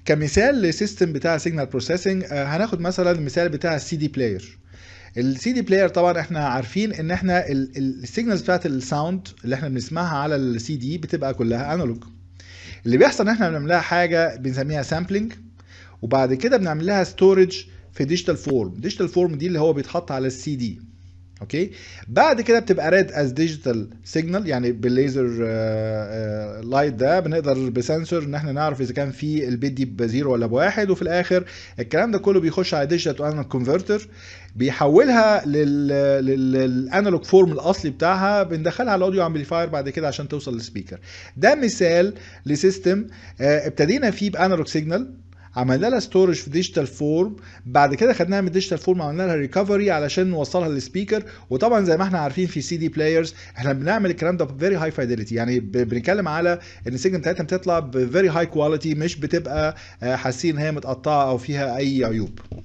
كمثال لسيستم بتاع سيجنال بروسيسنج هناخد مثلا المثال بتاع السي دي بلاير السي دي بلاير طبعا احنا عارفين ان احنا السيجنالز بتاعت الساوند اللي احنا بنسمعها على السي دي بتبقى كلها انالوج اللي بيحصل ان احنا بنعمل لها حاجه بنسميها سامبلنج وبعد كده بنعمل لها ستورج في ديجيتال فورم ديجيتال فورم دي اللي هو بيتحط على السي دي اوكي بعد كده بتبقى ريد از ديجيتال سيجنال يعني بالليزر لايت ده بنقدر بسنسور ان احنا نعرف اذا كان في البيت دي بزيرو ولا بواحد وفي الاخر الكلام ده كله بيخش على ديجيتال تو انالوج كونفرتر بيحولها للانالوج فورم الاصلي بتاعها بندخلها على الاوديو امبليفاير بعد كده عشان توصل للسبيكر ده مثال لسيستم ابتدينا فيه بانالوج سيجنال عملنا لها ستورج في ديجيتال فورم بعد كده خدناها من ديجيتال فورم عملنا لها ريكفري علشان نوصلها للسبيكر وطبعا زي ما احنا عارفين في سي دي بلايرز احنا بنعمل الكلام ده بفيري هاي فايدلتي يعني بنتكلم على ان السيجنال بتاعتنا بتطلع بفيري هاي كواليتي مش بتبقى حاسين ان هي متقطعه او فيها اي عيوب